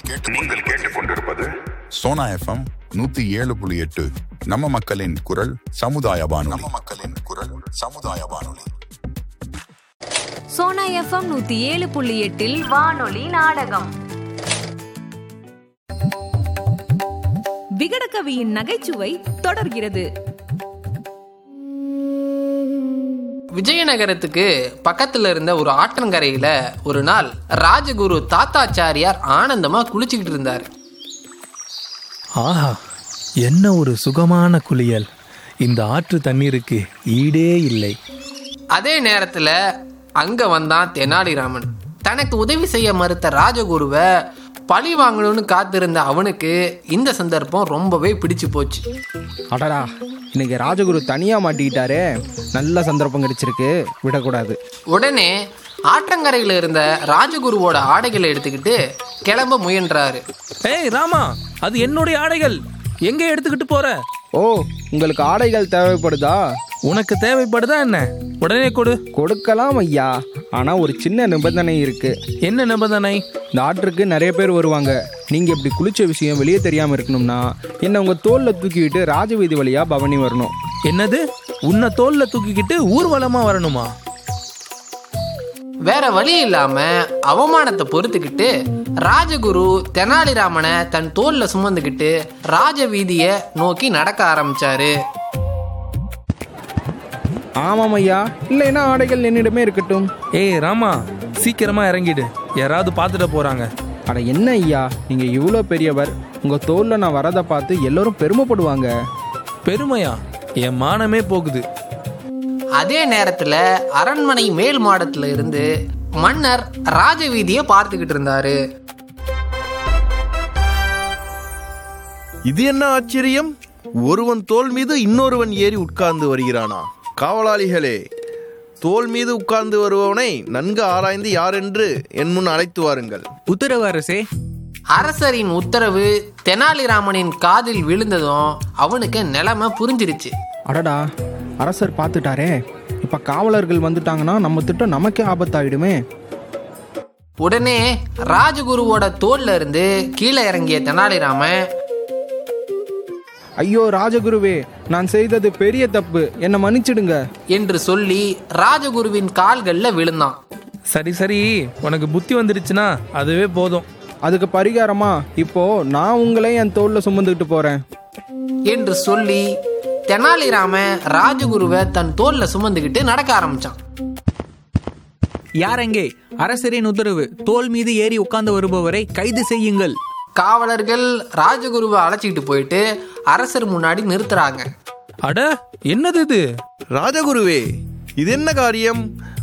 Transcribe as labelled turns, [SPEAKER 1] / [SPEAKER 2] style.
[SPEAKER 1] நீங்கள் கேட்டுக்கொண்டிருப்பது
[SPEAKER 2] சோனா எஃப்எம் நூத்தி ஏழு புள்ளி எட்டு நம்ம மக்களின் குரல் சமுதாய வானொலி நம்ம மக்களின் குரல் சமுதாய வானொலி
[SPEAKER 3] சோனா எஃப்எம் நூத்தி ஏழு புள்ளி எட்டில் வானொலி நாடகம் விகடகவியின் நகைச்சுவை தொடர்கிறது
[SPEAKER 4] விஜயநகரத்துக்கு பக்கத்துல இருந்த ஒரு ஆற்றங்கரையில ஒரு நாள் ராஜகுரு தாத்தாச்சாரியார் ஆனந்தமா குளிச்சுக்கிட்டு இருந்தாரு
[SPEAKER 5] ஆஹா என்ன ஒரு சுகமான குளியல் இந்த ஆற்று தண்ணீருக்கு ஈடே இல்லை
[SPEAKER 4] அதே நேரத்துல அங்க வந்தான் தெனாலிராமன் தனக்கு உதவி செய்ய மறுத்த ராஜகுருவை பழி வாங்கணும்னு காத்திருந்த அவனுக்கு இந்த சந்தர்ப்பம் ரொம்பவே பிடிச்சு போச்சு
[SPEAKER 6] அடடா இன்னைக்கு ராஜகுரு தனியாக மாட்டிக்கிட்டாரே நல்ல சந்தர்ப்பம் கிடைச்சிருக்கு விடக்கூடாது
[SPEAKER 4] உடனே ஆற்றங்கரையில இருந்த ராஜகுருவோட ஆடைகளை எடுத்துக்கிட்டு கிளம்ப முயன்றாரு
[SPEAKER 5] ஏய் ராமா அது என்னுடைய ஆடைகள் எங்க எடுத்துக்கிட்டு போற
[SPEAKER 6] ஓ உங்களுக்கு ஆடைகள் தேவைப்படுதா
[SPEAKER 5] உனக்கு தேவைப்படுதா என்ன உடனே கொடு
[SPEAKER 6] கொடுக்கலாம் ஐயா ஆனால் ஒரு சின்ன நிபந்தனை இருக்கு
[SPEAKER 5] என்ன நிபந்தனை
[SPEAKER 6] இந்த ஆற்றுக்கு நிறைய பேர் வருவாங்க நீங்கள் இப்படி குளிச்ச விஷயம் வெளியே தெரியாமல் இருக்கணும்னா என்னை உங்கள் தோளில் தூக்கிக்கிட்டு ராஜவீதி வழியாக பவனி வரணும்
[SPEAKER 5] என்னது உன்னை தோல்ல தூக்கிக்கிட்டு ஊர்வலமா வரணுமா
[SPEAKER 4] வேற வழி இல்லாம அவமானத்தை பொறுத்துக்கிட்டு ராஜகுரு தெனாலிராமனை தன் தோல்ல சுமந்துக்கிட்டு ராஜ வீதிய நோக்கி நடக்க ஆரம்பிச்சாரு
[SPEAKER 6] ஆமாம் ஐயா இல்லைன்னா ஆடைகள் என்னிடமே இருக்கட்டும்
[SPEAKER 5] ஏய் ராமா சீக்கிரமா இறங்கிடு யாராவது பார்த்துட்டு போறாங்க
[SPEAKER 6] அட என்ன ஐயா நீங்கள் இவ்வளோ பெரியவர் உங்கள் தோளில் நான் வரதை பார்த்து எல்லோரும் பெருமைப்படுவாங்க
[SPEAKER 5] பெருமையா என் மானமே போகுது
[SPEAKER 4] அதே நேரத்துல அரண்மனை மேல் மாடத்துல இருந்து மன்னர் ராஜ வீதிய பார்த்துக்கிட்டு இருந்தாரு
[SPEAKER 7] இது என்ன ஆச்சரியம் ஒருவன் தோல் மீது இன்னொருவன் ஏறி உட்கார்ந்து வருகிறானா காவலாளிகளே தோல் மீது உட்கார்ந்து வருபவனை நன்கு ஆராய்ந்து யாரென்று என் முன் அழைத்து வாருங்கள்
[SPEAKER 8] உத்தரவு அரசே
[SPEAKER 4] அரசரின் உத்தரவு தெனாலிராமனின் காதில் விழுந்ததும் அவனுக்கு நிலைமை புரிஞ்சிருச்சு
[SPEAKER 6] அடடா அரசர் பார்த்துட்டாரே இப்போ காவலர்கள் வந்துட்டாங்கன்னா நம்ம திட்டம் நமக்கே ஆபத்தாயிடுமே
[SPEAKER 4] உடனே ராஜகுருவோட தோல்ல இருந்து கீழே இறங்கிய தெனாலிராமன்
[SPEAKER 6] ஐயோ ராஜகுருவே நான் செய்தது பெரிய தப்பு என்னை மன்னிச்சிடுங்க
[SPEAKER 4] என்று சொல்லி ராஜகுருவின் கால்கள்ல விழுந்தான்
[SPEAKER 5] சரி சரி உனக்கு புத்தி வந்துடுச்சுன்னா அதுவே போதும்
[SPEAKER 6] அதுக்கு பரிகாரமா இப்போ நான் உங்களை என் தோல்ல சுமந்துக்கிட்டு போறேன்
[SPEAKER 4] என்று சொல்லி தெனாலிராமன் ராஜகுருவை தன் தோல்ல சுமந்துக்கிட்டு நடக்க ஆரம்பிச்சான்
[SPEAKER 8] யார் எங்கே அரசரின் உத்தரவு தோல் மீது ஏறி உட்கார்ந்து வருபவரை கைது செய்யுங்கள்
[SPEAKER 4] காவலர்கள் ராஜகுருவை அழைச்சிக்கிட்டு போயிட்டு அரசர் முன்னாடி நிறுத்துறாங்க
[SPEAKER 5] அட என்னது இது
[SPEAKER 7] ராஜகுருவே இது என்ன காரியம்